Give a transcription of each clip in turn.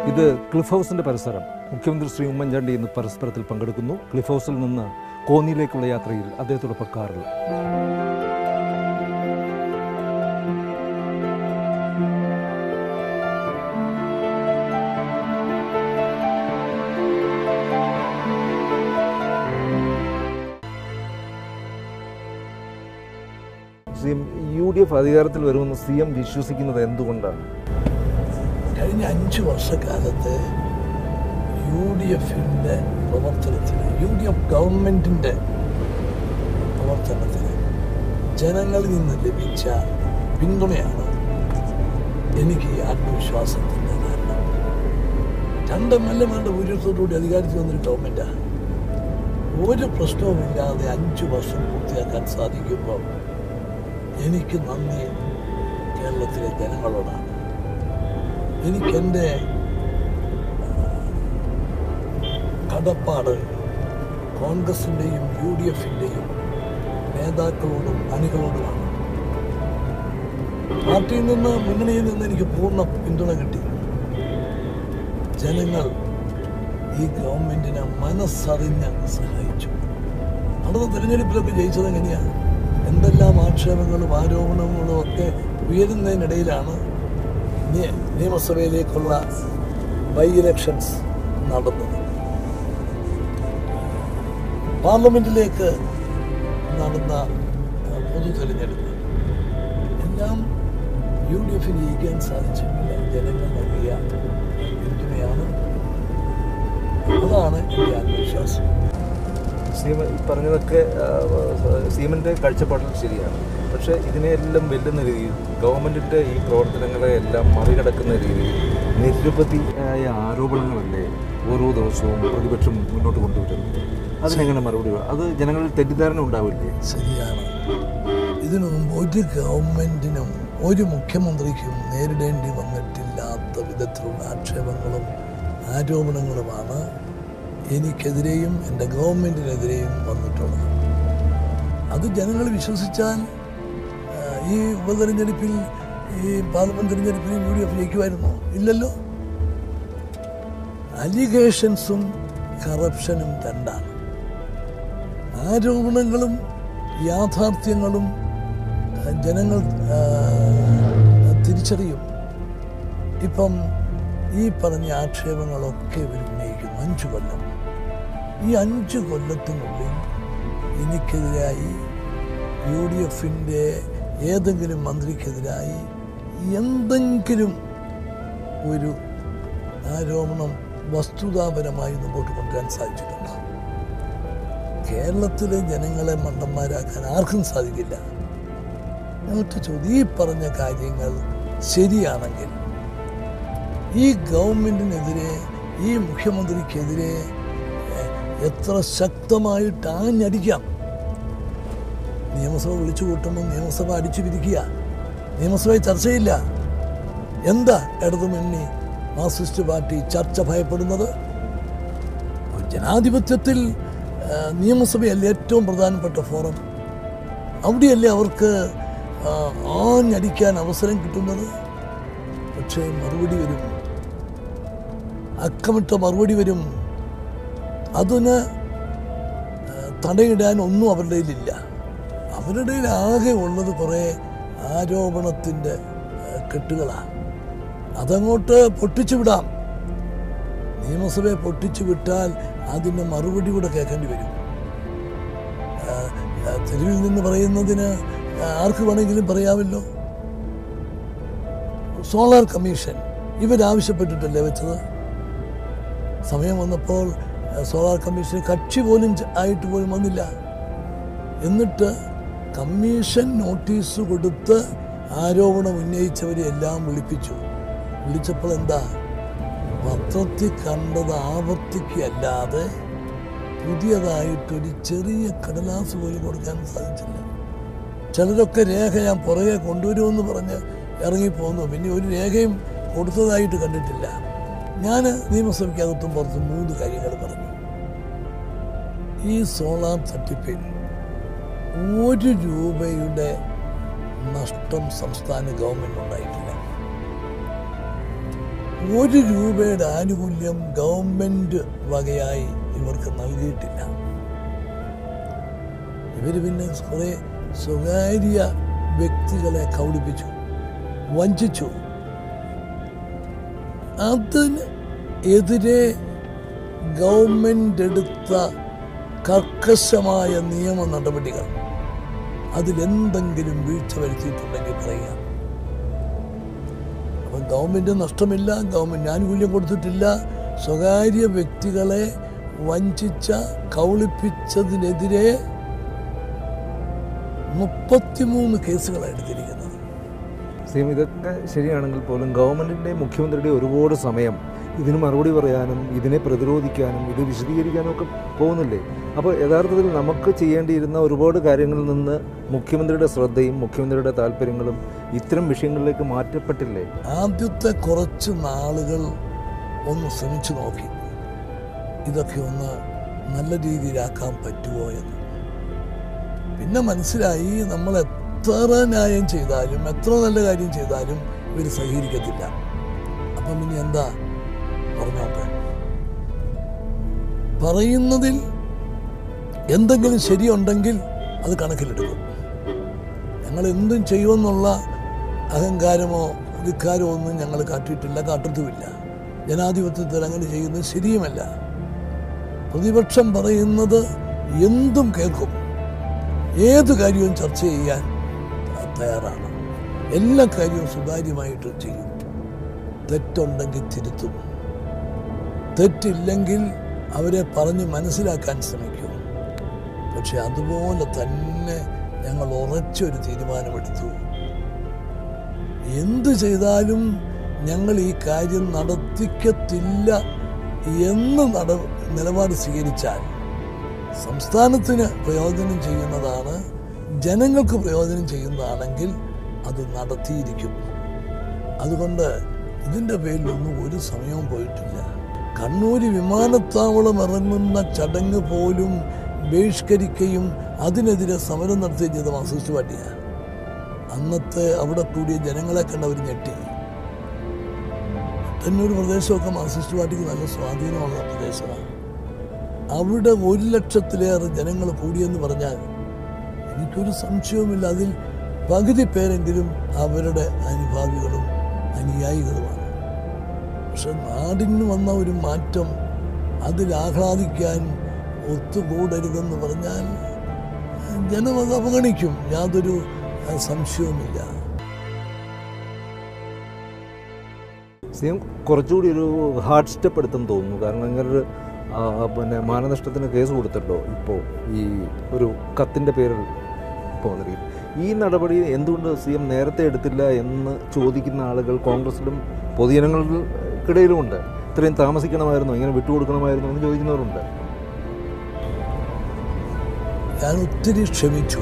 ഇത് ക്ലിഫ് ഹൗസിൻ്റെ പരിസരം മുഖ്യമന്ത്രി ശ്രീ ഉമ്മൻചാണ്ടി ഇന്ന് പരസ്പരത്തിൽ പങ്കെടുക്കുന്നു ക്ലിഫ് ഹൗസിൽ നിന്ന് കോന്നിയിലേക്കുള്ള യാത്രയിൽ അദ്ദേഹത്തോടൊപ്പം കാറിൽ C M U D F അധികാരത്തിൽ വരുമെന്ന് സി എം വിശ്വസിക്കുന്നത് എന്തുകൊണ്ടാണ് കഴിഞ്ഞ അഞ്ച് വർഷക്കാലത്ത് യു ഡി എഫിൻ്റെ പ്രവർത്തനത്തിന് യു ഡി എഫ് ഗവൺമെൻറ്റിൻ്റെ പ്രവർത്തനത്തിന് ജനങ്ങളിൽ നിന്ന് ലഭിച്ച പിന്തുണയാണ് എനിക്ക് ഈ ആത്മവിശ്വാസത്തിൻ്റെ കാരണം രണ്ട് എം എൽ എമാരുടെ ഭൂരിപക്ഷത്തോടുകൂടി അധികാരത്തിൽ വന്നൊരു ഗവൺമെൻറ്റാണ് ഒരു പ്രശ്നവുമില്ലാതെ അഞ്ച് വർഷം പൂർത്തിയാക്കാൻ സാധിക്കുമ്പോൾ എനിക്ക് നന്ദി കേരളത്തിലെ ജനങ്ങളോടാണ് എനിക്കെൻ്റെ കടപ്പാട് കോൺഗ്രസിൻ്റെയും യു ഡി എഫിൻ്റെയും നേതാക്കളോടും അണികളോടുമാണ് പാർട്ടിയിൽ നിന്ന് മുന്നണിയിൽ നിന്ന് എനിക്ക് പൂർണ്ണ പിന്തുണ കിട്ടി ജനങ്ങൾ ഈ ഗവൺമെന്റിനെ മനസ്സറിഞ്ഞ് സഹായിച്ചു നടന്ന തെരഞ്ഞെടുപ്പിലൊക്കെ ജയിച്ചത് എങ്ങനെയാണ് എന്തെല്ലാം ആക്ഷേപങ്ങളും ആരോപണങ്ങളും ഒക്കെ ഉയരുന്നതിനിടയിലാണ് നിയ- നിയമസഭയിലേക്കുള്ള ബൈ ഇലക്ഷൻസ് നടന്നത് പാർലമെന്റിലേക്ക് നടന്ന ആ, പൊതു തെരഞ്ഞെടുപ്പ് എല്ലാം യു ഡി എഫിന് ജയിക്കാൻ സാധിച്ചിട്ടില്ല ജനങ്ങൾ നൽകിയ പിന്തുണയാണ് അതാണ് എൻ്റെ ആത്മവിശ്വാസം സി എം ഈ പറഞ്ഞതൊക്കെ സി എമ്മിൻ്റെ കാഴ്ചപ്പാടിൽ ശരിയാണ് പക്ഷേ ഇതിനെയെല്ലാം വെല്ലുന്ന രീതിയിൽ ഗവൺമെൻറ്റിൻ്റെ ഈ പ്രവർത്തനങ്ങളെ എല്ലാം മറികടക്കുന്ന രീതിയിൽ നിരവധിയായ ആരോപണങ്ങളല്ലേ ഓരോ ദിവസവും പ്രതിപക്ഷം മുന്നോട്ട് കൊണ്ടുവരുന്നത് അതിനെങ്ങനെ മറുപടി പറ- അത് ജനങ്ങളിൽ തെറ്റിദ്ധാരണ ഉണ്ടാവില്ലേ ശരിയാണ് ഇതിനു മുമ്പ് ഒരു ഗവൺമെന്റിനും ഒരു മുഖ്യമന്ത്രിക്കും നേരിടേണ്ടി വന്നിട്ടില്ലാത്ത വിധത്തിലുള്ള ആക്ഷേപങ്ങളും ആരോപണങ്ങളുമാണ് എനിക്കെതിരെയും എൻ്റെ ഗവൺമെൻറ്റിനെതിരെയും വന്നിട്ടുള്ളത് അത് ജനങ്ങൾ വിശ്വസിച്ചാൽ ആ, ഈ ഉപതെരഞ്ഞെടുപ്പിൽ ഈ പാർലമെന്റ് തെരഞ്ഞെടുപ്പിൽ യു ഡി എഫ് ജയിക്കുമായിരുന്നോ ഇല്ലല്ലോ അലിഗേഷൻസും കറപ്ഷനും രണ്ടാണ് ആരോപണങ്ങളും യാഥാർത്ഥ്യങ്ങളും ആ, ജനങ്ങൾ ആ, തിരിച്ചറിയും ഇപ്പം ഈ പറഞ്ഞ ആക്ഷേപങ്ങളൊക്കെ ഇവർ ഉന്നയിക്കുന്നു അഞ്ചു കൊല്ലം ഈ അഞ്ച് കൊല്ലത്തിനുള്ളിൽ എനിക്കെതിരായി യു ഡി എഫിൻ്റെ ഏതെങ്കിലും മന്ത്രിക്കെതിരായി എന്തെങ്കിലും ഒരു ആരോപണം വസ്തുതാപരമായി മുമ്പോട്ട് കൊണ്ടുവരാൻ സാധിച്ചിട്ടുണ്ടോ കേരളത്തിലെ ജനങ്ങളെ മണ്ടന്മാരാക്കാൻ ആർക്കും സാധിക്കില്ല ഒറ്റ ചോദ്യം ഈ പറഞ്ഞ കാര്യങ്ങൾ ശരിയാണെങ്കിൽ ഈ ഗവൺമെന്റിനെതിരെ ഈ മുഖ്യമന്ത്രിക്കെതിരെ എ- എത്ര ശക്തമായിട്ട് ആഞ്ഞടിക്കാം നിയമസഭ വിളിച്ചു കൂട്ടുമ്പോൾ നിയമസഭ അടിച്ചു പിരിക്കുക നിയമസഭയിൽ ചർച്ചയില്ല എന്താ ഇടതുമുന്നണി മാർക്സിസ്റ്റ് പാർട്ടി ചർച്ച ഭയപ്പെടുന്നത് ജനാധിപത്യത്തിൽ ആ, നിയമസഭയല്ലേ ഏറ്റവും പ്രധാനപ്പെട്ട ഫോറം അവിടെയല്ലേ അവർക്ക് ആ, ആഞ്ഞടിക്കാൻ അവസരം കിട്ടുന്നത് പക്ഷേ മറുപടി വരും അക്കമിട്ട മറുപടി വരും അതിന് ആ, തടയിടാൻ ഒന്നും അവരുടെ കയ്യിലില്ല അവരുടെ കയ്യിൽ ആകെ ഉള്ളത് കുറേ ആരോപണത്തിൻ്റെ ആ, കെട്ടുകളാണ് അതങ്ങോട്ട് പൊട്ടിച്ചു വിടാം നിയമസഭയെ പൊട്ടിച്ചു വിട്ടാൽ അതിന് മറുപടി കൂടെ കേൾക്കേണ്ടി വരും ആ, ആ, തെരുവിൽ നിന്ന് പറയുന്നതിന് ആർക്ക് വേണമെങ്കിലും പറയാമല്ലോ സോളാർ കമ്മീഷൻ ഇവരാവശ്യപ്പെട്ടിട്ടല്ലേ വെച്ചത് സമയം വന്നപ്പോൾ ആ, സോളാർ കമ്മീഷൻ കക്ഷി പോലും ച- ആയിട്ട് പോലും വന്നില്ല എന്നിട്ട് കമ്മീഷൻ നോട്ടീസ് കൊടുത്ത് ആരോപണം ഉന്നയിച്ചവരെ എല്ലാം വിളിപ്പിച്ചു വിളിച്ചപ്പോൾ എന്താ പത്രത്തിൽ കണ്ടത് ആവർത്തിക്കല്ലാതെ പുതിയതായിട്ടൊരു ചെറിയ കടലാസ് പോലും കൊടുക്കാൻ സാധിച്ചില്ല ചിലരൊക്കെ രേഖ ഞാൻ പുറകെ കൊണ്ടുവരുമെന്ന് പറഞ്ഞ് ഇറങ്ങിപ്പോന്നു പിന്നെ ഒരു രേഖയും കൊടുത്തതായിട്ട് കണ്ടിട്ടില്ല ഞാൻ നിയമസഭയ്ക്കകത്തും പുറത്തും മൂന്ന് കാര്യങ്ങൾ പറഞ്ഞു ഈ സോളാർ തട്ടിപ്പിൽ ഒരു രൂപയുടെ നഷ്ടം സംസ്ഥാന ഗവൺമെന്റ് ഉണ്ടായിട്ടില്ല ഒരു രൂപയുടെ ആനുകൂല്യം ഗവൺമെന്റ് വകയായി ഇവർക്ക് നൽകിയിട്ടില്ല ഇവര് പിന്നെ കുറെ സ്വകാര്യ വ്യക്തികളെ കൗളിപ്പിച്ചു വഞ്ചിച്ചു അതിന് എതിരെ ഗവൺമെന്റ് എടുത്ത കർക്കശമായ നിയമ നടപടികൾ അതിലെന്തെങ്കിലും വീഴ്ച വരുത്തിയിട്ടുണ്ടെങ്കിൽ പറയാം അപ്പം ഗവൺമെന്റ് നഷ്ടമില്ല ഗവൺമെന്റ് ആനുകൂല്യം കൊടുത്തിട്ടില്ല സ്വകാര്യ വ്യക്തികളെ വഞ്ചിച്ച കൗളിപ്പിച്ചതിനെതിരെ മുപ്പത്തിമൂന്ന് കേസുകളാണ് എടുത്തിരിക്കുന്നത് സി എം ഇതൊക്കെ ശരിയാണെങ്കിൽ പോലും ഗവൺമെൻറ്റിൻ്റെ മുഖ്യമന്ത്രിയുടെ ഒരുപാട് സമയം ഇതിന് മറുപടി പറയാനും ഇതിനെ പ്രതിരോധിക്കാനും ഇത് വിശദീകരിക്കാനും ഒക്കെ പോകുന്നില്ലേ അപ്പോൾ യഥാർത്ഥത്തിൽ നമുക്ക് ചെയ്യേണ്ടിയിരുന്ന ഒരുപാട് കാര്യങ്ങളിൽ നിന്ന് മുഖ്യമന്ത്രിയുടെ ശ്രദ്ധയും മുഖ്യമന്ത്രിയുടെ താല്പര്യങ്ങളും ഇത്തരം വിഷയങ്ങളിലേക്ക് മാറ്റപ്പെട്ടില്ലേ ആദ്യത്തെ കുറച്ച് നാളുകൾ ഒന്ന് ശ്രമിച്ചു നോക്കി ഇതൊക്കെ ഒന്ന് നല്ല രീതിയിലാക്കാൻ പറ്റുമോ എന്ന് പിന്നെ മനസ്സിലായി നമ്മൾ എത്ര ന്യായം ചെയ്താലും എത്ര നല്ല കാര്യം ചെയ്താലും ഇവർ സഹകരിക്കത്തില്ല അപ്പം പിന്നെ എന്താ പറഞ്ഞോട്ടെ പറയുന്നതിൽ എന്തെങ്കിലും ശരിയുണ്ടെങ്കിൽ അത് കണക്കിലെടുക്കും ഞങ്ങൾ എന്തും ചെയ്യുമെന്നുള്ള അഹങ്കാരമോ ധിക്കാരമോ ഒന്നും ഞങ്ങൾ കാട്ടിയിട്ടില്ല കാട്ടത്തുമില്ല ജനാധിപത്യത്തിൽ അങ്ങനെ ചെയ്യുന്നത് ശരിയുമല്ല പ്രതിപക്ഷം പറയുന്നത് എന്തും കേൾക്കും ഏത് കാര്യവും ചർച്ച ചെയ്യാൻ തയ്യാറാണ് എല്ലാ കാര്യവും സുതാര്യമായിട്ട് ചെയ്യും തെറ്റുണ്ടെങ്കിൽ തിരുത്തും തെറ്റില്ലെങ്കിൽ അവരെ പറഞ്ഞ് മനസ്സിലാക്കാൻ ശ്രമിക്കും പക്ഷെ അതുപോലെ തന്നെ ഞങ്ങൾ ഉറച്ചൊരു തീരുമാനമെടുത്തു എന്തു ചെയ്താലും ഞങ്ങൾ ഈ കാര്യം നടത്തിക്കത്തില്ല എന്ന് നട നിലപാട് സ്വീകരിച്ചാൽ സംസ്ഥാനത്തിന് പ്രയോജനം ചെയ്യുന്നതാണ് ജനങ്ങൾക്ക് പ്രയോജനം ചെയ്യുന്നതാണെങ്കിൽ അത് നടത്തിയിരിക്കും അതുകൊണ്ട് ഇതിൻ്റെ പേരിലൊന്നും ഒരു സമയവും പോയിട്ടില്ല കണ്ണൂർ വിമാനത്താവളം ഇറങ്ങുന്ന ചടങ്ങ് പോലും ബഹിഷ്കരിക്കുകയും അതിനെതിരെ സമരം നടത്തുകയും ചെയ്ത മാർക്സിസ്റ്റ് പാർട്ടിയാണ് അന്നത്തെ അവിടെ കൂടിയ ജനങ്ങളെ കണ്ടവർ ഞെട്ടി തന്നൂർ പ്രദേശമൊക്കെ മാർക്സിസ്റ്റ് പാർട്ടിക്ക് നല്ല സ്വാധീനമുള്ള പ്രദേശമാണ് അവിടെ ഒരു ലക്ഷത്തിലേറെ ജനങ്ങൾ കൂടിയെന്ന് പറഞ്ഞാൽ എനിക്കൊരു സംശയവുമില്ല അതിൽ പകുതി പേരെങ്കിലും അവരുടെ അനുഭാവികളും അനുയായികളുമാണ് പക്ഷെ നാടിന് വന്ന ഒരു മാറ്റം അതിൽ ആഹ്ലാദിക്കാൻ ഒത്തുകൂടരുതെന്ന് പറഞ്ഞാൽ ജനം അത് അവഗണിക്കും യാതൊരു അഹ്, സംശയവുമില്ല സി എം കുറച്ചുകൂടി ഒരു ഹാർഡ് സ്റ്റെപ്പ് എടുത്തെന്ന് തോന്നുന്നു കാരണം ഇങ്ങനൊരു ആ, പിന്നെ മാനനഷ്ടത്തിന് കേസ് കൊടുത്തല്ലോ ഇപ്പോൾ ഈ ഒരു കത്തിൻ്റെ പേരിൽ ഇപ്പോൾ വന്നിരിക്കും ഈ നടപടി എന്തുകൊണ്ട് സി എം നേരത്തെ എടുത്തില്ല എന്ന് ചോദിക്കുന്ന ആളുകൾ കോൺഗ്രസിലും പൊതുജനങ്ങൾക്കിടയിലുമുണ്ട് ഇത്രയും താമസിക്കണമായിരുന്നു ഇങ്ങനെ വിട്ടുകൊടുക്കണമായിരുന്നു എന്ന് ചോദിക്കുന്നവരുണ്ട് ഞാൻ ഒത്തിരി ക്ഷമിച്ചു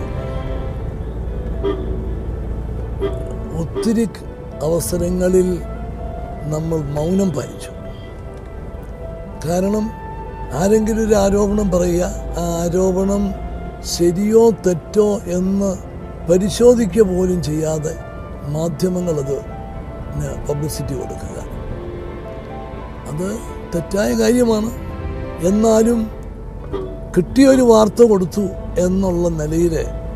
ഒത്തിരി അവസരങ്ങളിൽ നമ്മൾ മൗനം പാലിച്ചു കാരണം ആരെങ്കിലും ഒരു ആരോപണം പറയുക ആ ആരോപണം ശരിയോ തെറ്റോ എന്ന് പരിശോധിക്കുക പോലും ചെയ്യാതെ മാധ്യമങ്ങളത് പബ്ലിസിറ്റി കൊടുക്കുക അത് തെറ്റായ കാര്യമാണ് എന്നാലും കിട്ടിയൊരു വാർത്ത കൊടുത്തു എന്നുള്ള നിലയിൽ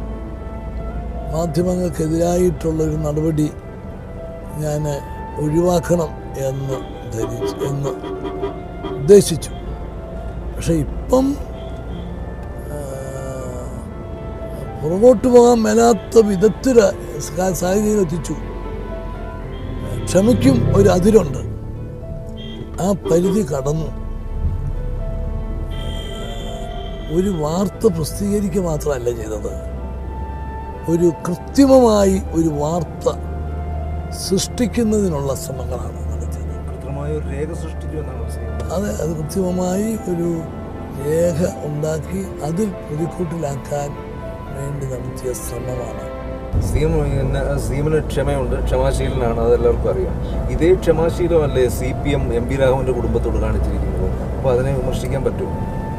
മാധ്യമങ്ങൾക്കെതിരായിട്ടുള്ള ഒരു നടപടി ഞാൻ ഒഴിവാക്കണം എന്ന് ധരിച്ചു എന്ന് ഉദ്ദേശിച്ചു പക്ഷെ ഇപ്പം ആ, പുറകോട്ട് പോകാൻ മേലാത്ത വിധത്തിൽ സാഹചര്യം എത്തിച്ചു ക്ഷമയ്ക്കും ഒരു അതിരുണ്ട് ആ പരിധി കടന്നു ഒരു വാർത്ത പ്രസിദ്ധീകരിക്കുക മാത്രമല്ല ചെയ്തത് ഒരു കൃത്രിമമായി ഒരു വാർത്ത സൃഷ്ടിക്കുന്നതിനുള്ള ശ്രമങ്ങളാണ് നടത്തിയത് കൃത്യമായ ഒരു രേഖ സൃഷ്ടിച്ചു എന്നാണ് സി എം അത് അത് കൃത്രിമമായി ഒരു രേഖ ഉണ്ടാക്കി അതിൽ പ്രതിക്കൂട്ടിലാക്കാൻ വേണ്ടി നടത്തിയ ശ്രമമാണ് സി എം സി എമ്മിന് ക്ഷമയുണ്ട് ക്ഷമാശീലനാണ് അതെല്ലാവർക്കും അറിയാം ഇതേ ക്ഷമാശീലമല്ലേ C P M M P രാഘവന്റെ കുടുംബത്തോട് കാണിച്ചിരിക്കുന്നത് അപ്പോൾ അതിനെ വിമർശിക്കാൻ പറ്റുമോ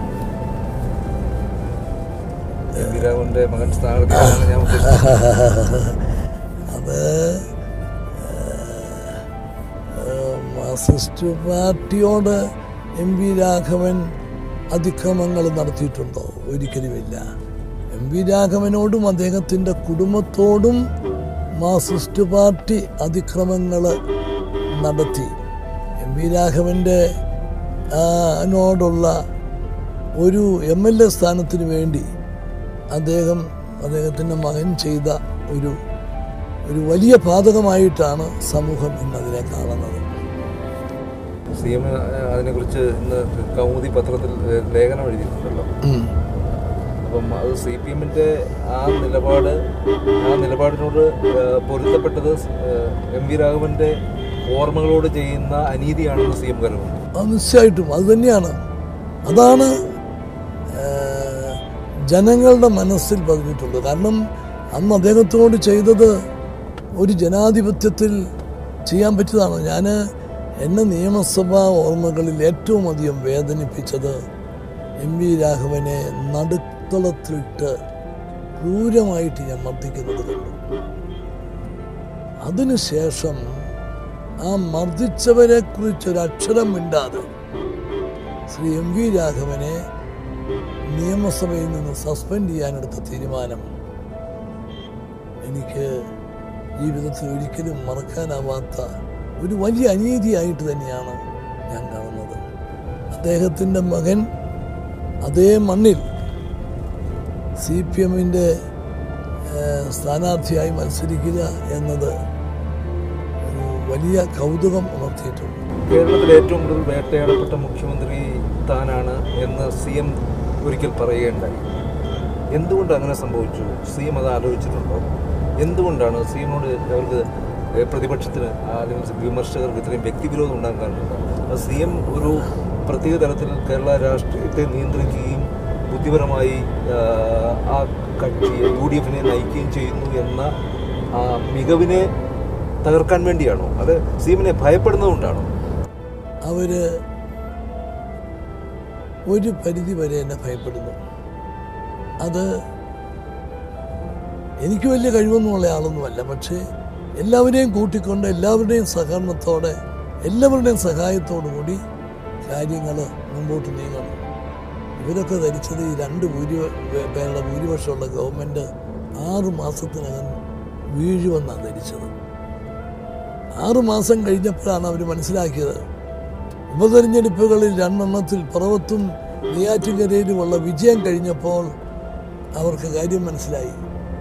എം പി രാഘവന്റെ മകൻ സ്ഥാനാർത്ഥിയാണ് ഞാൻ ഉദ്ദേശിച്ചത് അത് ഏഹ്, മാർസിസ്റ്റ് പാർട്ടിയോട് എം വി രാഘവൻ അതിക്രമങ്ങൾ നടത്തിയിട്ടുണ്ടോ ഒരിക്കലുമില്ല എം വി രാഘവനോടും അദ്ദേഹത്തിൻ്റെ കുടുംബത്തോടും മാർസിസ്റ്റ് പാർട്ടി അതിക്രമങ്ങൾ നടത്തി എം വി രാഘവൻ്റെ നോടുള്ള ഒരു എം എൽ എ സ്ഥാനത്തിന് വേണ്ടി അദ്ദേഹം അദ്ദേഹത്തിൻ്റെ മകൻ ചെയ്ത ഒരു ഒരു വലിയ പാതകമായിട്ടാണ് സമൂഹം ഇന്നതിനെ കാണുന്നത് സി എം അതിനെക്കുറിച്ച് ഇന്ന് കൗമുദി പത്രത്തിൽ ഏഹ്, ലേഖനം എഴുതിയിട്ടുണ്ടല്ലോ ഉം. അപ്പം അത് സി പി എമ്മിൻ്റെ ആ നിലപാട് ആ നിലപാടിനോട് ഏഹ്, പൊരുത്തപ്പെട്ടത് ഏഹ്, എം വി രാഘവന്റെ ഓർമ്മകളോട് ചെയ്യുന്ന അനീതിയാണെന്ന് സി എം കരുതുന്നു അത് നിശ്ചയമായിട്ടും അത് തന്നെയാണ് അതാണ് ഏഹ്, ജനങ്ങളുടെ മനസ്സിൽ പതിഞ്ഞിട്ടുള്ളത് കാരണം അന്ന് അദ്ദേഹത്തോട് ചെയ്തത് ഒരു ജനാധിപത്യത്തിൽ ചെയ്യാൻ പറ്റിയതാണ് ഞാൻ എന്നെ നിയമസഭാ ഓർമ്മകളിൽ ഏറ്റവും അധികം വേദനിപ്പിച്ചത് എം വി രാഘവനെ നടുത്തളത്തിലിട്ട് ക്രൂരമായിട്ട് ഞാൻ മർദ്ദിക്കുന്നത് കണ്ടു അതിനുശേഷം ആ മർദ്ദിച്ചവരെ കുറിച്ച് ഒരു അക്ഷരം മിണ്ടാതെ ശ്രീ എം വി രാഘവനെ നിയമസഭയിൽ നിന്ന് സസ്പെൻഡ് ചെയ്യാനെടുത്ത തീരുമാനം എനിക്ക് ജീവിതത്തിൽ ഒരിക്കലും മറക്കാനാവാത്ത ഒരു വലിയ അനീതിയായിട്ട് തന്നെയാണ് ഞാൻ കാണുന്നത് അദ്ദേഹത്തിൻ്റെ മകൻ അതേ മണ്ണിൽ സി പി എമ്മിൻ്റെ സ്ഥാനാർത്ഥിയായി മത്സരിക്കുക എന്നത് ഒരു വലിയ കൗതുകം ഉണർത്തിയിട്ടുണ്ട് കേരളത്തിൽ ഏറ്റവും കൂടുതൽ വേട്ടയാടപ്പെട്ട മുഖ്യമന്ത്രി താനാണ് എന്ന് സി എം ഒരിക്കൽ പറയുകയുണ്ടായി എന്തുകൊണ്ട് അങ്ങനെ സംഭവിച്ചു സി എം അത് ആലോചിച്ചിട്ടുണ്ടോ എന്തുകൊണ്ടാണ് സി എമ്മിനോട് അവർക്ക് ഏഹ്, പ്രതിപക്ഷത്തിന് അല്ലെങ്കിൽ വിമർശകർക്ക് ഇത്രയും വ്യക്തിവിരോധം ഉണ്ടാകാൻ കാരണമുണ്ടോ അത് സി എം ഒരു പ്രത്യേക തലത്തിൽ കേരള രാഷ്ട്രീയത്തെ നിയന്ത്രിക്കുകയും ബുദ്ധിപരമായി ആഹ്, ആ കക്ഷിയെ യു ഡി എഫിനെ നയിക്കുകയും ചെയ്യുന്നു എന്ന ആ മികവിനെ തകർക്കാൻ വേണ്ടിയാണോ അത് സി എമ്മിനെ ഭയപ്പെടുന്നതുകൊണ്ടാണോ അവര് ഒരു പരിധി വരെ എന്നെ ഭയപ്പെടുന്നു അത് എനിക്ക് വലിയ കഴിവൊന്നുമുള്ള ആളൊന്നുമല്ല പക്ഷേ എല്ലാവരെയും കൂട്ടിക്കൊണ്ട് എല്ലാവരുടെയും സഹകരണത്തോടെ എല്ലാവരുടെയും സഹായത്തോടു കൂടി കാര്യങ്ങൾ മുമ്പോട്ട് നീങ്ങണം ഇവരൊക്കെ ധരിച്ചത് ഈ രണ്ട് ഭൂരി പേരുടെ ഭൂരിപക്ഷമുള്ള ഗവൺമെൻറ് ആറ് മാസത്തിനകം വീഴുമെന്നാണ് ധരിച്ചത് ആറ് മാസം കഴിഞ്ഞപ്പോഴാണ് അവർ മനസ്സിലാക്കിയത് ഉപതെരഞ്ഞെടുപ്പുകളിൽ രണ്ടെണ്ണത്തിൽ പിറവത്തും നെയ്യാറ്റിൻകരയിലുമുള്ള വിജയം കഴിഞ്ഞപ്പോൾ അവർക്ക് കാര്യം മനസ്സിലായി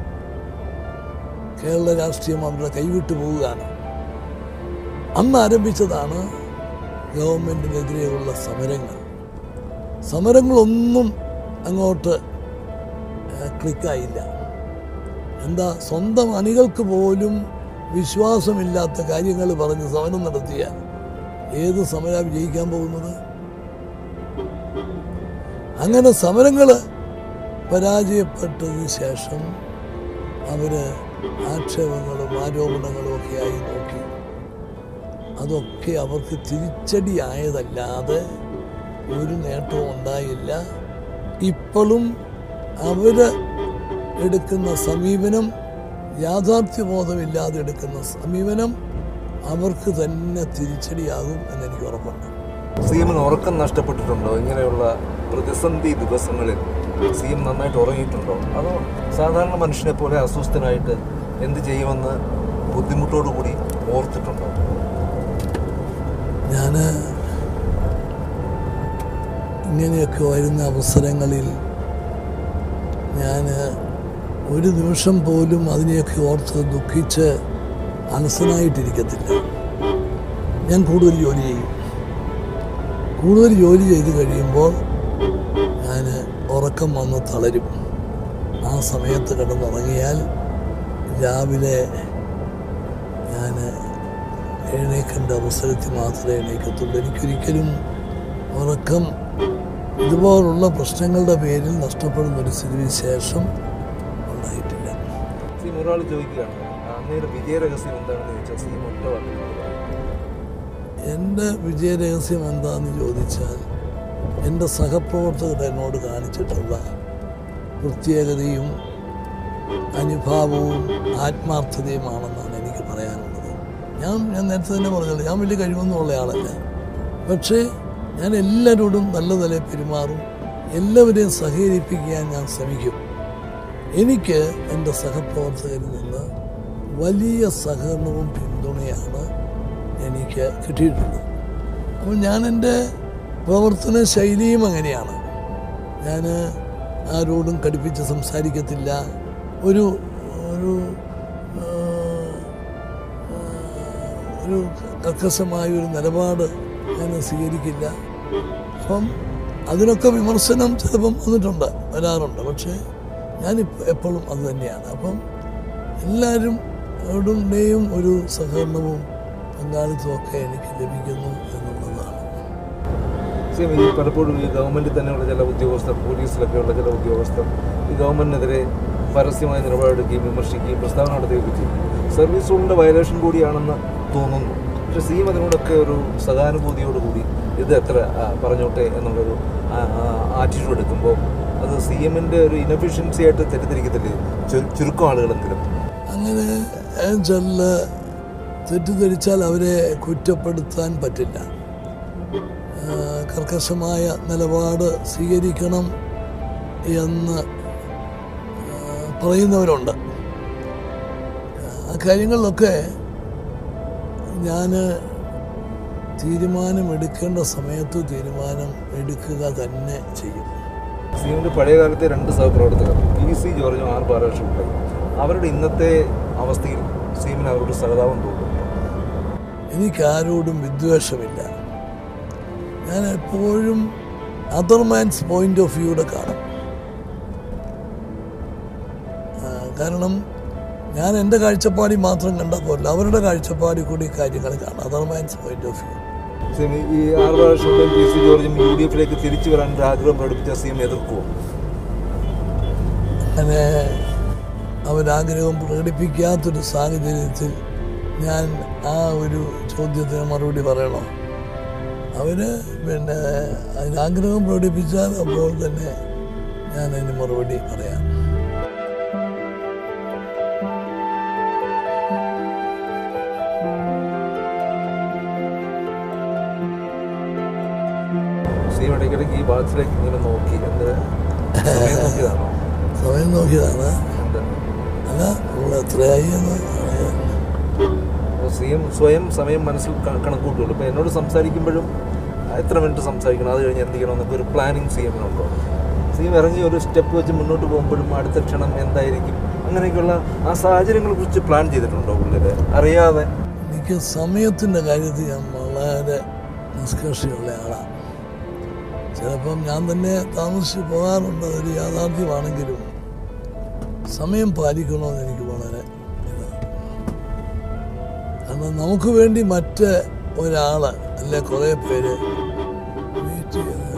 കേരള രാഷ്ട്രീയം അവരുടെ കൈവിട്ടു പോവുകയാണ് അന്ന് ആരംഭിച്ചതാണ് ഗവൺമെന്റിനെതിരെയുള്ള സമരങ്ങൾ സമരങ്ങളൊന്നും അങ്ങോട്ട് ഏഹ്, ക്ലിക്കായില്ല എന്താ സ്വന്തം അണികൾക്ക് പോലും വിശ്വാസമില്ലാത്ത കാര്യങ്ങൾ പറഞ്ഞ് സമരം നടത്തിയ ഏത് സമര വിജയിക്കാൻ പോകുന്നത് അങ്ങനെ സമരങ്ങൾ പരാജയപ്പെട്ടതിന് ശേഷം അവര് ആക്ഷേപങ്ങളും ആരോപണങ്ങളും ഒക്കെ ആയി നോക്കി അതൊക്കെ അവർക്ക് തിരിച്ചടിയായതല്ലാതെ ഒരു നേട്ടവും ഉണ്ടായില്ല ഇപ്പോഴും അവര് എടുക്കുന്ന സമീപനം യാഥാർത്ഥ്യബോധമില്ലാതെ എടുക്കുന്ന സമീപനം അവർക്ക് തന്നെ തിരിച്ചടിയാകും എന്നെനിക്ക് ഉറപ്പുണ്ട് സി എമ്മിന് ഉറക്കം നഷ്ടപ്പെട്ടിട്ടുണ്ടോ ഇങ്ങനെയുള്ള പ്രതിസന്ധി ദിവസങ്ങളിൽ സി എം നന്നായിട്ട് ഉറങ്ങിയിട്ടുണ്ടോ അതോ സാധാരണ മനുഷ്യനെ പോലെ അസ്വസ്ഥനായിട്ട് എന്ത് ചെയ്യുമെന്ന് ബുദ്ധിമുട്ടോടു കൂടി ഓർത്തിട്ടുണ്ടോ ഞാൻ ഇങ്ങനെയൊക്കെ വരുന്ന അവസരങ്ങളിൽ ഞാൻ ഒരു നിമിഷം പോലും അതിനെയൊക്കെ ഓർത്ത് ദുഃഖിച്ച് അലസനായിട്ടിരിക്കത്തില്ല ഞാൻ കൂടുതൽ ജോലി ചെയ്യും കൂടുതൽ ജോലി ചെയ്ത് കഴിയുമ്പോൾ ഞാൻ ഉറക്കം വന്ന് തളരും ആ സമയത്ത് കിടന്നുറങ്ങിയാൽ രാവിലെ ഞാൻ എഴുന്നേക്കേണ്ട അവസരത്തിൽ മാത്രമേ എഴുന്നേക്കത്തുള്ളൂ എനിക്കൊരിക്കലും ഉറക്കം ഇതുപോലുള്ള പ്രശ്നങ്ങളുടെ പേരിൽ നഷ്ടപ്പെടുന്ന ഒരു സ്ഥിതിവിശേഷം ഉണ്ടായിട്ടില്ല സി എം ഒരാൾ ചോദിക്കുകയാണ് അങ്ങയുടെ വിജയരഹസ്യം എന്താണെന്ന് ചോദിച്ചാൽ സി എം ഒറ്റ വാക്കിൽ പറയുക. എൻ്റെ വിജയരഹസ്യം എന്താണെന്ന് ചോദിച്ചാൽ എൻ്റെ സഹപ്രവർത്തകർ എന്നോട് കാണിച്ചിട്ടുള്ള പ്രത്യേകതയും അനുഭാവവും ആത്മാർത്ഥതയുമാണെന്നാണ് എനിക്ക് പറയാനുള്ളത് ഞാൻ ഞാൻ നേരത്തെ തന്നെ പറഞ്ഞല്ലോ ഞാൻ വലിയ കഴിവൊന്നും ഉള്ള ആളല്ല പക്ഷേ ഞാൻ എല്ലാവരോടും നല്ല നിലയിൽ പെരുമാറും എല്ലാവരെയും സഹകരിപ്പിക്കാൻ ഞാൻ ശ്രമിക്കും എനിക്ക് എൻ്റെ സഹപ്രവർത്തകരിൽ നിന്ന് വലിയ സഹകരണവും പിന്തുണയാണ് എനിക്ക് കിട്ടിയിട്ടുള്ളത് അപ്പോൾ ഞാൻ എൻ്റെ പ്രവർത്തന ശൈലിയും അങ്ങനെയാണ് ഞാൻ ആരോടും കടുപ്പിച്ച് സംസാരിക്കത്തില്ല ഒരു ഒരു ആ, ആ, ഒരു കർക്കശമായ ഒരു നിലപാട് ഞാൻ സ്വീകരിക്കില്ല അപ്പം അതിനൊക്കെ വിമർശനം ചിലപ്പം വന്നിട്ടുണ്ട് വരാറുണ്ട് പക്ഷേ ഞാനിപ്പോൾ എപ്പോഴും അത് തന്നെയാണ് അപ്പം എല്ലാവരും അവരുടെയും ഒരു സഹകരണവും പങ്കാളിത്തവും ഒക്കെ എനിക്ക് ലഭിക്കുന്നു എന്നുള്ളതാണ് സെയിം ഈ പലപ്പോഴും ഈ ഗവൺമെന്റിൽ തന്നെയുള്ള ചില ഉദ്യോഗസ്ഥർ പോലീസിലൊക്കെയുള്ള ചില ഉദ്യോഗസ്ഥർ ഈ ഗവൺമെന്റിനെതിരെ പരസ്യമായ നിലപാടെടുക്കുകയും വിമർശിക്കുകയും പ്രസ്താവന നടത്തുകയൊക്കെ ചെയ്യും സർവീസ് റൂളിന്റെ വയലേഷൻ കൂടിയാണെന്ന് തോന്നുന്നു പക്ഷെ സീം അതിനോടൊക്കെ ഒരു സഹാനുഭൂതിയോടുകൂടി ഇത് എത്ര ആ, പറഞ്ഞോട്ടെ എന്നുള്ളൊരു ആറ്റിറ്റ്യൂഡ് എടുക്കുമ്പോൾ അത് സി എമ്മിൻ്റെ ഒരു ഇനഫിഷ്യൻസി ആയിട്ട് തെറ്റിദ്ധരിക്കത്തില്ലേ ചു- ചുരുക്കം ആളുകളെങ്കിലും അങ്ങനെ ചില തെറ്റിദ്ധരിച്ചാൽ അവരെ കുറ്റപ്പെടുത്താൻ പറ്റില്ല ആ, കർക്കശമായ നിലപാട് സ്വീകരിക്കണം എന്ന് ആ, പറയുന്നവരുണ്ട് ആ കാര്യങ്ങളിലൊക്കെ ഞാൻ തീരുമാനമെടുക്കേണ്ട സമയത്ത് തീരുമാനം എടുക്കുക തന്നെ ചെയ്യും സി എമ്മിൻ്റെ പഴയ കാലത്തെ രണ്ട് സഹപ്രവർത്തകർ പി സി ജോർജും ആർ ബാലകൃഷ്ണൻ അവരുടെ ഇന്നത്തെ അവസ്ഥയിൽ സീമിന് അവരോട് സഹതാപം തോന്നുന്നു എനിക്കാരോടും വിദ്വേഷമില്ല ഞാൻ എപ്പോഴും അതർ മാൻസ് പോയിന്റ് ഓഫ് വ്യൂടെ കാണും ആ, കാരണം ഞാൻ എൻ്റെ കാഴ്ചപ്പാടി മാത്രം കണ്ടാൽ പോരല്ല അവരുടെ കാഴ്ചപ്പാടി കൂടി കാര്യങ്ങൾ കാണാം other man's point of view seem ഈ ആർ ബാലകൃഷ്ണനും പി സി ജോർജും യു ഡി എഫിലേക്ക് തിരിച്ചു വരാൻ ഒരു ആഗ്രഹം പ്രകടിപ്പിച്ച സി എം എതിർക്കുമോ അങ്ങനെ അവരാഗ്രഹം പ്രകടിപ്പിക്കാത്തൊരു സാഹചര്യത്തിൽ ഞാൻ ആ ഒരു ചോദ്യത്തിന് മറുപടി പറയണോ അവര് പിന്നെ അതിനാഗ്രഹം പ്രകടിപ്പിച്ചാൽ അപ്പോൾ തന്നെ ഞാൻ അതിന് മറുപടി പറയാം സി എം ഇടയ്ക്കിടയ്ക്ക് ഈ ഭാഗത്തിലേക്ക് ഇങ്ങനെ നോക്കി എന്ത് സമയം നോക്കിയതാണോ സമയം നോക്കിയതാണ് എന്ത് അല്ല നമ്മൾ എത്രയായി എന്ന് അറിയാൻ. സി എം സ്വയം സമയം മനസ്സിൽ ക- കണക്കൂട്ടുള്ളൂ ഇപ്പം എന്നോട് സംസാരിക്കുമ്പോഴും എത്ര മിനിറ്റ് സംസാരിക്കണം അത് കഴിഞ്ഞ് എന്ത് ചെയ്യണം എന്നൊക്കെ ഒരു പ്ലാനിങ് സി എമ്മിനുണ്ടോ സി എം ഇറങ്ങി ഒരു സ്റ്റെപ്പ് വെച്ച് മുന്നോട്ട് പോകുമ്പോഴും അടുത്ത ക്ഷണം എന്തായിരിക്കും അങ്ങനെയൊക്കെയുള്ള ആ സാഹചര്യങ്ങളെ കുറിച്ച് പ്ലാൻ ചെയ്തിട്ടുണ്ടോ ഉള്ളിൽ അറിയാതെ എനിക്ക് സമയത്തിൻ്റെ കാര്യത്തിൽ ഞാൻ വളരെ നിഷ്കർഷയുള്ള ആളാണ് ചിലപ്പം ഞാൻ തന്നെ താമസിച്ച് പോകാറുണ്ട് അതൊരു യാഥാർത്ഥ്യമാണെങ്കിലും സമയം പാലിക്കണമെന്ന് എനിക്ക് വളരെ ഇതാണ് കാരണം നമുക്ക് വേണ്ടി മറ്റ് ഒരാൾ അല്ലെ കുറേ പേര് വെയിറ്റ് ചെയ്യുന്നത്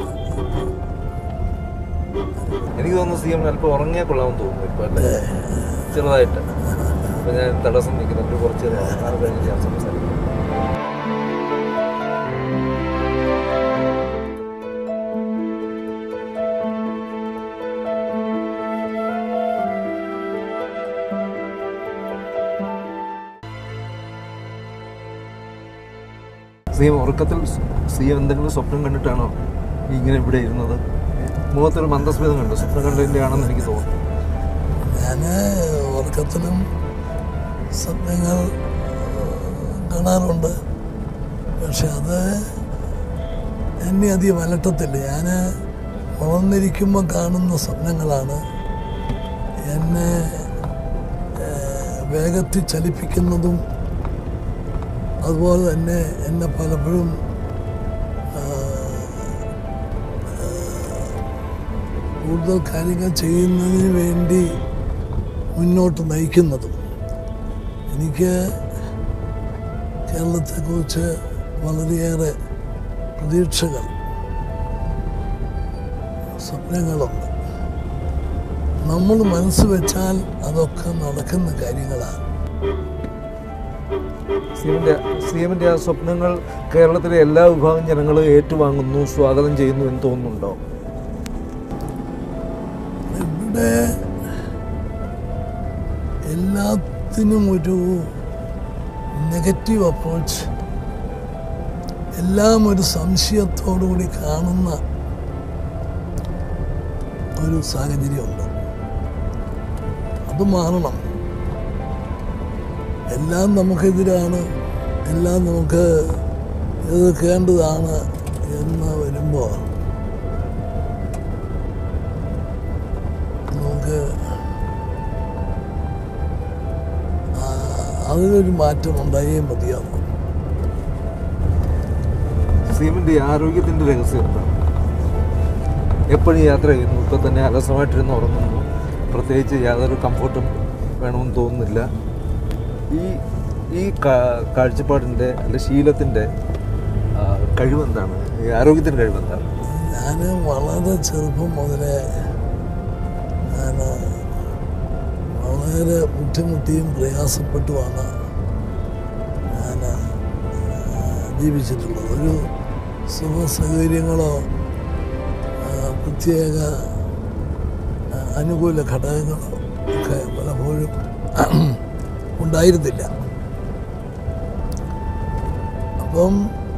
എനിക്ക് തോന്നുന്നു സി എം അല്പം ഉറങ്ങിയാൽ കൊള്ളാമെന്ന് തോന്നുന്നു ഇപ്പം അല്ലേ ചെറുതായിട്ട് അപ്പം ഞാൻ തടസ്സം നിൽക്കുന്നുണ്ട് കുറച്ച് നേരം അത് കഴിഞ്ഞ് ഞാൻ സംസാരിക്കും സി എം ഉറക്കത്തിൽ സി എം എന്തെങ്കിലും സ്വപ്നം കണ്ടിട്ടാണോ ഇങ്ങനെ ഇവിടെ ഇരുന്നത് മുഖത്തൊരു മന്ദസ്മിതം കണ്ടു സ്വപ്നം കണ്ടതിൻ്റെ ആണെന്ന് എനിക്ക് തോന്നുന്നു ഞാൻ ഉറക്കത്തിലും സ്വപ്നങ്ങൾ കാണാറുണ്ട് പക്ഷെ അത് എന്നെ അധികം അലട്ടത്തില്ല ഞാൻ ഉണർന്നിരിക്കുമ്പോൾ കാണുന്ന സ്വപ്നങ്ങളാണ് എന്നെ ഏഹ്, വേഗത്തിൽ ചലിപ്പിക്കുന്നതും അതുപോലെ തന്നെ എന്നെ പലപ്പോഴും കൂടുതൽ കാര്യങ്ങൾ ചെയ്യുന്നതിന് വേണ്ടി മുന്നോട്ട് നയിക്കുന്നതും എനിക്ക് കേരളത്തെക്കുറിച്ച് വളരെയേറെ പ്രതീക്ഷകൾ സ്വപ്നങ്ങളുണ്ട് നമ്മൾ മനസ്സ് വെച്ചാൽ അതൊക്കെ നടക്കുന്ന കാര്യങ്ങളാണ് സി എമ്മിൻ്റെ സി എമ്മിൻ്റെ ആ സ്വപ്നങ്ങൾ കേരളത്തിലെ എല്ലാ വിഭാഗം ജനങ്ങളും ഏറ്റുവാങ്ങുന്നു സ്വാഗതം ചെയ്യുന്നു എന്ന് തോന്നുന്നുണ്ടോ ഇവിടെ എല്ലാത്തിനും ഒരു നെഗറ്റീവ് അപ്രോച്ച് എല്ലാം ഒരു സംശയത്തോടു കൂടി കാണുന്ന ഒരു സാഹചര്യമുണ്ട് അത് മാറണം എല്ലാം നമുക്കെതിരാണ് എല്ലാം നമുക്ക് എതിർക്കേണ്ടതാണ് എന്ന് വരുമ്പോൾ നമുക്ക് ആ, അതിനൊരു മാറ്റം ഉണ്ടായേ മതിയാവും സീമിന്റെ ഈ ആരോഗ്യത്തിന്റെ രഹസ്യം എന്താണ് എപ്പോഴും യാത്ര ചെയ്യുന്നു ഇപ്പൊ തന്നെ അലസമായിട്ടിരുന്ന് ഉറങ്ങുന്നു പ്രത്യേകിച്ച് യാതൊരു കംഫർട്ടും വേണമെന്ന് തോന്നുന്നില്ല ഈ ഈ കാ- കാഴ്ചപ്പാടിന്റെ അല്ലെ ശീലത്തിന്റെ ആ, കഴിവെന്താണ് ഈ ആരോഗ്യത്തിന്റെ കഴിവെന്താണ് ഞാൻ വളരെ ചെറുപ്പം മുതലേ ഞാൻ വളരെ ബുദ്ധിമുട്ടിയും പ്രയാസപ്പെട്ടുമാണ് ഞാൻ ജീവിച്ചിട്ടുള്ളത് ഒരു സുഖ സൗകര്യങ്ങളോ ആ, പ്രത്യേക ആ, അനുകൂല ഘടകങ്ങളോ ഒക്കെ പലപ്പോഴും ഉണ്ടായിരുന്നില്ല അപ്പം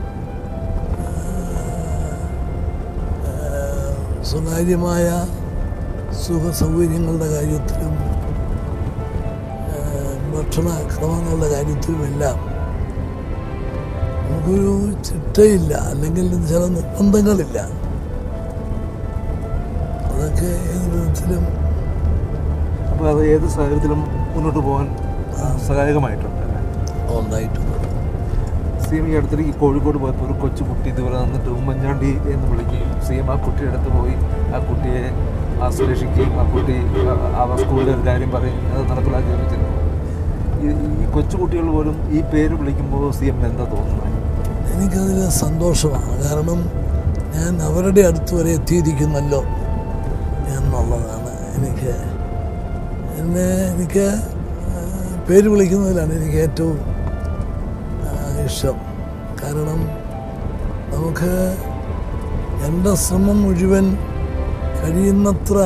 സ്വകാര്യമായ സുഖ സൗകര്യങ്ങളുടെ കാര്യത്തിലും ആ, ഭക്ഷണ ക്രമങ്ങളുടെ കാര്യത്തിലുമെല്ലാം നമുക്കൊരു ചിട്ടയില്ല അല്ലെങ്കിൽ ചില നിർബന്ധങ്ങളില്ല അതൊക്കെ ഏത് വിധത്തിലും അപ്പോൾ അത് ഏത് സാഹചര്യത്തിലും മുന്നോട്ട് പോകാൻ ആ, സഹായകമായിട്ടുണ്ട് അല്ലേ? ഉണ്ടായിട്ടുണ്ട് സി എം ഈ അടുത്തിടയ്ക്ക് കോഴിക്കോട് പോയപ്പോൾ ഒരു കൊച്ചു കുട്ടി ഇതുപോലെ വന്നിട്ട് ഉമ്മൻചാണ്ടി എന്ന് വിളിക്കുകയും സി എം ആ കുട്ടിയുടെ അടുത്ത് പോയി ആ കുട്ടിയെ ആശ്ലേഷിക്കുകയും ആ കുട്ടി ആ- ആ സ്കൂളിലെ ഒരു കാര്യം പറയും അത് നടപ്പിലാക്കുകയും ചെയ്തു ഈ- ഈ കൊച്ചു കുട്ടികൾ പോലും ഈ പേര് വിളിക്കുമ്പോൾ സി എം എന്താ തോന്നുന്നത് എനിക്കതിൽ സന്തോഷമാണ് കാരണം ഞാൻ അവരുടെ അടുത്ത് വരെ എത്തിയിരിക്കുന്നല്ലോ എന്നുള്ളതാണ് എനിക്ക് എന്നെ എനിക്ക് ആ, പേര് വിളിക്കുന്നതിലാണ് എനിക്ക് ഏറ്റവും ആ, ഇഷ്ടം കാരണം നമുക്ക് എൻ്റെ ശ്രമം മുഴുവൻ കഴിയുന്നത്ര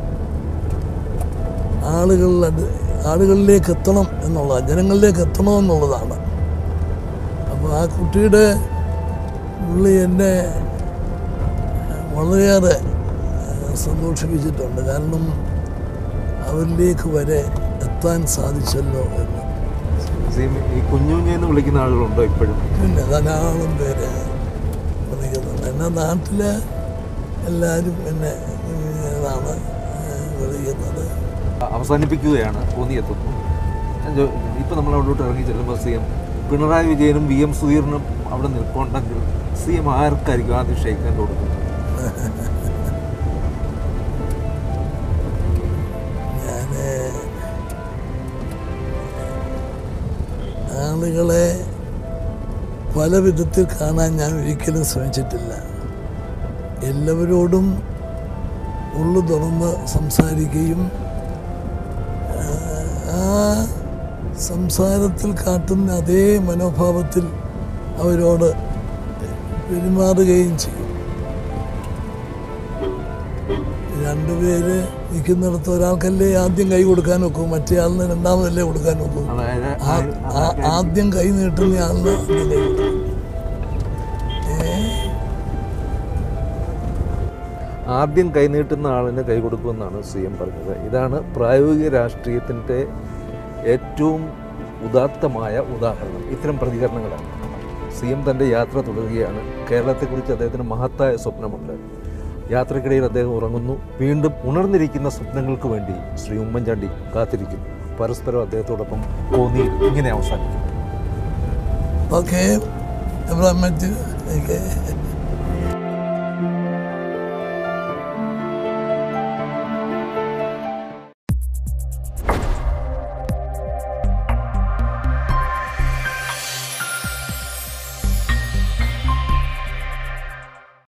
ആളുകളിൽ ആളുകളിലേക്ക് എത്തണം എന്നുള്ളത് ജനങ്ങളിലേക്ക് എത്തണം എന്നുള്ളതാണ് അപ്പോൾ ആ കുട്ടിയുടെ പുള്ളി എന്നെ വളരെയേറെ ഏഹ്, സന്തോഷിപ്പിച്ചിട്ടുണ്ട് കാരണം അവരിലേക്ക് വരെ എത്താൻ സാധിച്ചല്ലോ എന്ന് സി എം ഈ കുഞ്ഞുഞ്ഞെ എന്ന് വിളിക്കുന്ന ആളുകളുണ്ടോ ഇപ്പോഴും പിന്നെ ധാരാളം പേര് വിളിക്കുന്നുണ്ട് എൻ്റെ നാട്ടിൽ എല്ലാവരും എന്നെ ഇതാണ് ഏഹ്, വിളിക്കുന്നത് അവസാനിപ്പിക്കുകയാണ് ഊന്നിയെത്തുന്നു ഞാൻ ചോ- ഇപ്പൊ നമ്മൾ അവിടോട്ട് ഇറങ്ങി ചെല്ലുമ്പോൾ സി എം പിണറായി വിജയനും വി എം സുധീറിനും അവിടെ നിൽപ്പുണ്ടെങ്കിൽ സി എം ആർക്കായിരിക്കും ആദ്യം ക്ഷയിക്കാൻ കൊടുക്കുന്നത് ഞാൻ ആളുകളെ പല വിധത്തിൽ കാണാൻ ഞാൻ ഒരിക്കലും ശ്രമിച്ചിട്ടില്ല എല്ലാവരോടും ഉള്ളു തുറന്ന് സംസാരിക്കുകയും ആ, ആ സംസാരത്തിൽ കാട്ടുന്ന അതേ മനോഭാവത്തിൽ അവരോട് പെരുമാറുകയും ചെയ്യും രണ്ടുപേര് നിൽക്കുന്നിടത്ത് ഒരാൾക്കല്ലേ ആദ്യം കൈ കൊടുക്കാൻ നോക്കും മറ്റേ ആളിന് രണ്ടാമതല്ലേ കൊടുക്കാൻ നോക്കൂ അതായത് ആ- ആ- ആദ്യം കൈ നീട്ടുന്ന ആളിന് ആദ്യം കൈ കൊടുക്കും ഏ? ആദ്യം കൈനീട്ടുന്ന ആളിന് കൈ കൊടുക്കുമെന്നാണ് സി എം പറഞ്ഞത് ഇതാണ് പ്രായോഗിക രാഷ്ട്രീയത്തിൻ്റെ ഏറ്റവും ഉദാത്തമായ ഉദാഹരണം ഇത്തരം പ്രതികരണങ്ങളാണ് സി എം തൻ്റെ യാത്ര തുടരുകയാണ് കേരളത്തെക്കുറിച്ച് അദ്ദേഹത്തിന് മഹത്തായ സ്വപ്നമുണ്ട് യാത്രക്കിടയിൽ അദ്ദേഹം ഉറങ്ങുന്നു വീണ്ടും ഉണർന്നിരിക്കുന്ന സ്വപ്നങ്ങൾക്ക് വേണ്ടി ശ്രീ ഉമ്മൻചാണ്ടി കാത്തിരിക്കുന്നു പരസ്പരം അദ്ദേഹത്തോടൊപ്പം കോന്നിയിൽ ഇങ്ങനെ അവസാനിക്കും ഓക്കെ എബ്രാഹിം മാത്യു ഓക്കെ